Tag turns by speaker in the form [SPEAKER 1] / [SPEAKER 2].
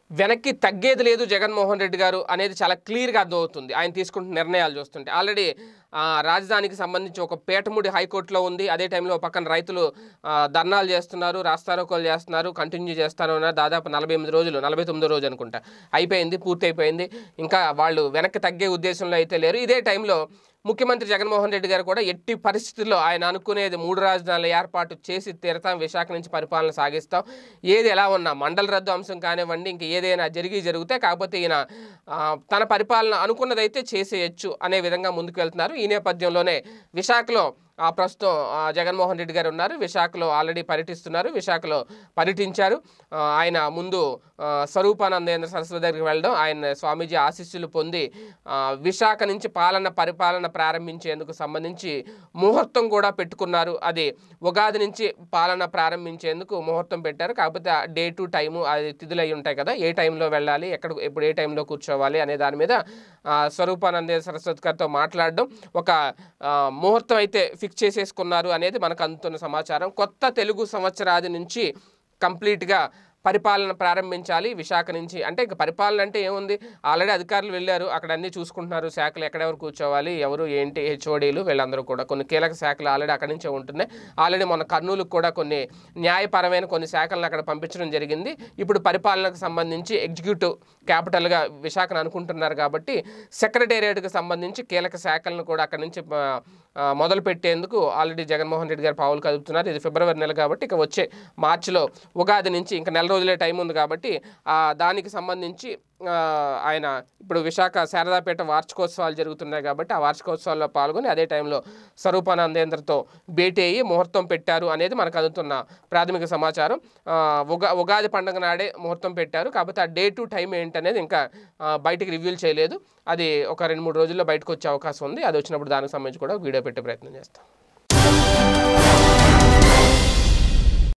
[SPEAKER 1] వెనక్కి తగ్గేది లేదు జగన్మోహన్ రెడ్డి గారు అనేది చాలా క్లియర్గా అర్థమవుతుంది ఆయన తీసుకుంటున్న నిర్ణయాలు చూస్తుంటే ఆల్రెడీ ఆ, రాజధానికి సంబంధించి ఒక పేటముడి హైకోర్టులో ఉంది అదే టైంలో పక్కన రైతులు ఆ, ధర్నాలు చేస్తున్నారు రాస్తారోకోలు చేస్తున్నారు కంటిన్యూ చేస్తాను అన్నారు దాదాపు నలభై ఎనిమిది రోజులు నలభై తొమ్మిది రోజు అనుకుంటా అయిపోయింది పూర్తి అయిపోయింది ఇంకా వాళ్ళు వెనక్కి తగ్గే ఉద్దేశంలో అయితే లేరు ఇదే టైంలో ముఖ్యమంత్రి జగన్మోహన్ రెడ్డి గారు కూడా ఎట్టి పరిస్థితుల్లో ఆయన అనుకునేది మూడు రాజధానుల ఏర్పాటు చేసి తీరతాం విశాఖ నుంచి పరిపాలన సాగిస్తాం ఏది ఎలా ఉన్నా మండల రద్దు అంశం కానివ్వండి ఇంక ఏదైనా జరిగి జరిగితే కాకపోతే ఈయన ఆ, తన పరిపాలన అనుకున్నదైతే చేసేయచ్చు అనే విధంగా ముందుకు వెళ్తున్నారు ఈ నేపథ్యంలోనే విశాఖలో ఆ ప్రస్తుతం ఆ, జగన్మోహన్ రెడ్డి గారు ఉన్నారు విశాఖలో ఆల్రెడీ పర్యటిస్తున్నారు విశాఖలో పర్యటించారు ఆ, ఆయన ముందు ఆ, స్వరూపానందేంద్ర సరస్వతి దగ్గరికి వెళ్ళడం ఆయన స్వామీజీ ఆశీస్సులు పొంది ఆ, విశాఖ నుంచి పాలన పరిపాలన ప్రారంభించేందుకు సంబంధించి ముహూర్తం కూడా పెట్టుకున్నారు అది ఉగాది నుంచి పాలన ప్రారంభించేందుకు ముహూర్తం పెట్టారు కాకపోతే డే టు టైము అది తిథులు అయి ఉంటాయి కదా ఏ టైంలో వెళ్ళాలి ఎక్కడ ఎప్పుడు ఏ టైంలో కూర్చోవాలి అనే దాని మీద ఆ, స్వరూపానందే సరస్వతి గారితో మాట్లాడడం ఒక ఆ, ముహూర్తం అయితే ఫిక్స్ చేసేసుకున్నారు అనేది మనకు అందుతున్న సమాచారం కొత్త తెలుగు సంవత్సరాది నుంచి కంప్లీట్గా పరిపాలన ప్రారంభించాలి విశాఖ నుంచి అంటే ఇక పరిపాలన అంటే ఏముంది ఆల్రెడీ అధికారులు వెళ్ళారు అక్కడ అన్నీ చూసుకుంటున్నారు శాఖలు ఎక్కడెవరు కూర్చోవాలి ఎవరు ఏంటి హెచ్ఓడీలు వీళ్ళందరూ కూడా కొన్ని కీలక శాఖలు ఆల్రెడీ అక్కడి నుంచే ఉంటున్నాయి ఆల్రెడీ మన కర్నూలుకు కూడా కొన్ని న్యాయపరమైన కొన్ని శాఖలను అక్కడ పంపించడం జరిగింది ఇప్పుడు పరిపాలనకు సంబంధించి ఎగ్జిక్యూటివ్ క్యాపిటల్గా విశాఖను అనుకుంటున్నారు కాబట్టి సెక్రటేరియట్కి సంబంధించి కీలక శాఖలను కూడా అక్కడి నుంచి ఆ, ఆ, మొదలు పెట్టేందుకు ఆల్రెడీ జగన్మోహన్ రెడ్డి గారు పావులు కదుపుతున్నారు ఇది ఫిబ్రవరి నెల కాబట్టి ఇక వచ్చే మార్చిలో ఉగాది నుంచి ఇంకా నెల రోజులే టైం ఉంది కాబట్టి ఆ, దానికి సంబంధించి ఆ, ఆయన ఇప్పుడు విశాఖ శారదాపేట వార్షికోత్సవాలు జరుగుతున్నాయి కాబట్టి ఆ వార్షికోత్సవాల్లో పాల్గొని అదే టైంలో స్వరూపానందేంద్రతో భేటీ అయ్యి ముహూర్తం పెట్టారు అనేది మనకు అందుతున్న ప్రాథమిక సమాచారం ఆ, ఉగా ఉగాది పండుగ నాడే ముహూర్తం పెట్టారు కాకపోతే ఆ డే టు టైం ఏంటనేది ఇంకా ఆ, బయటికి రివ్యూల్ చేయలేదు అది ఒక రెండు మూడు రోజుల్లో బయటకు వచ్చే అవకాశం ఉంది అది వచ్చినప్పుడు దానికి సంబంధించి కూడా వీడియో పెట్టే ప్రయత్నం చేస్తాం